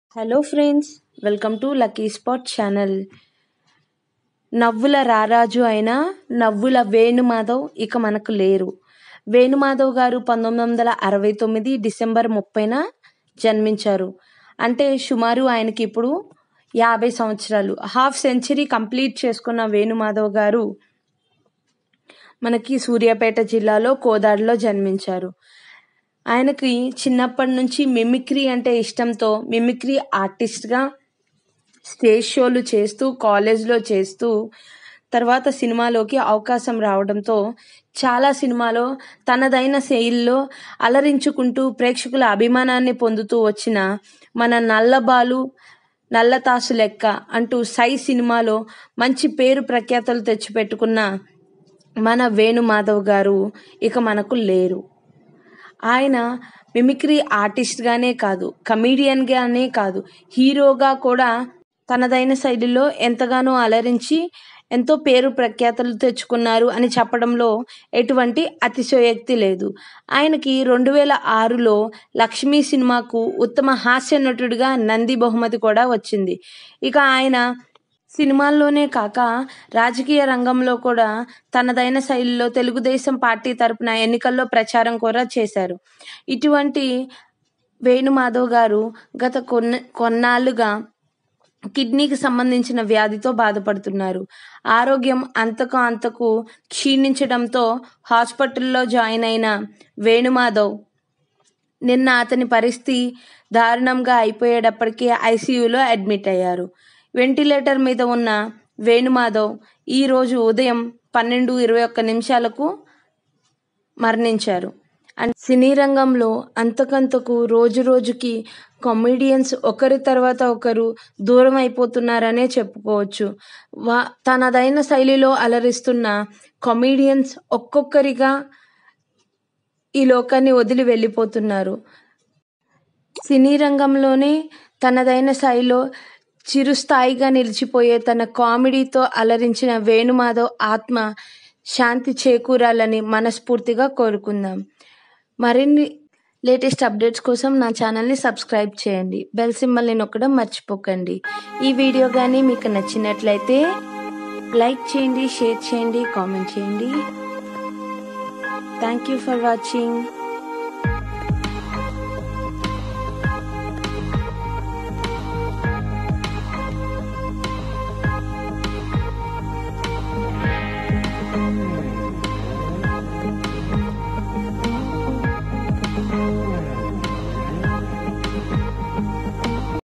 hello friends welcome to lucky spot channel నవ్వుల రారాజు అయిన నవ్వుల వేణుమాధవ్ ఇక మనకు లేరు వేణుమాధవ్ గారు పంతొమ్మిది వందల అరవై తొమ్మిది డిసెంబర్ ముప్పైన జన్మించారు అంటే సుమారు ఆయనకి ఇప్పుడు యాభై సంవత్సరాలు హాఫ్ సెంచరీ కంప్లీట్ చేసుకున్న వేణుమాధవ్ గారు మనకి సూర్యాపేట జిల్లాలో కోదాడలో జన్మించారు ఆయనకి చిన్నప్పటి నుంచి మిమిక్రీ అంటే ఇష్టంతో మిమిక్రీ ఆర్టిస్ట్గా స్టేజ్ షోలు చేస్తూ కాలేజ్లో చేస్తూ తర్వాత సినిమాలోకి అవకాశం రావడంతో చాలా సినిమాలో తనదైన శైలిలో అలరించుకుంటూ ప్రేక్షకుల అభిమానాన్ని పొందుతూ వచ్చిన మన నల్లబాలు నల్లతాసు లెక్క అంటూ సై సినిమాలో మంచి పేరు ప్రఖ్యాతలు తెచ్చిపెట్టుకున్న మన వేణుమాధవ్ గారు ఇక మనకు లేరు ఆయన మిమిక్రీ ఆర్టిస్ట్గానే కాదు కమీడియన్గానే కాదు హీరోగా కూడా తనదైన శైలిలో ఎంతగానో అలరించి ఎంతో పేరు ప్రఖ్యాతలు తెచ్చుకున్నారు అని చెప్పడంలో ఎటువంటి అతిశయోక్తి లేదు ఆయనకి రెండు వేల ఆరులో లక్ష్మీ సినిమాకు ఉత్తమ హాస్య నటుడిగా నంది బహుమతి కూడా వచ్చింది ఇక ఆయన సినిమాల్లోనే కాక రాజకీయ రంగంలో కూడా తనదైన శైలిలో తెలుగుదేశం పార్టీ తరపున ఎన్నికల్లో ప్రచారం కూడా చేశారు ఇటువంటి వేణుమాధవ్ గారు గత కొన్న కొన్నాళ్ళుగా కిడ్నీకి సంబంధించిన వ్యాధితో బాధపడుతున్నారు ఆరోగ్యం అంతకు అంతకు క్షీణించడంతో హాస్పిటల్లో జాయిన్ అయిన వేణుమాధవ్ నిన్న అతని పరిస్థితి దారుణంగా అయిపోయేటప్పటికీ ఐసీయూలో అడ్మిట్ అయ్యారు వెంటిలేటర్ మీద ఉన్న వేణుమాధవ్ ఈరోజు ఉదయం పన్నెండు ఇరవై ఒక్క నిమిషాలకు మరణించారు అండ్ సినీ రంగంలో అంతకంతకు రోజు రోజుకి కామెడియన్స్ ఒకరి తర్వాత ఒకరు దూరం అయిపోతున్నారనే చెప్పుకోవచ్చు వా తనదైన శైలిలో అలరిస్తున్న కామెడియన్స్ ఒక్కొక్కరిగా ఈ లోకాన్ని వదిలి వెళ్ళిపోతున్నారు సినీ రంగంలోనే తనదైన శైలిలో చిరుస్థాయిగా నిలిచిపోయే తన కామెడీతో అలరించిన వేణుమాధవ్ ఆత్మ శాంతి చేకూరాలని మనస్ఫూర్తిగా కోరుకుందాం మరిన్ని లేటెస్ట్ అప్డేట్స్ కోసం నా ఛానల్ని సబ్స్క్రైబ్ చేయండి బెల్ సింబల్ని నొక్కడం మర్చిపోకండి ఈ వీడియో కానీ మీకు నచ్చినట్లయితే లైక్ చేయండి షేర్ చేయండి కామెంట్ చేయండి థ్యాంక్ యూ ఫర్ వాచింగ్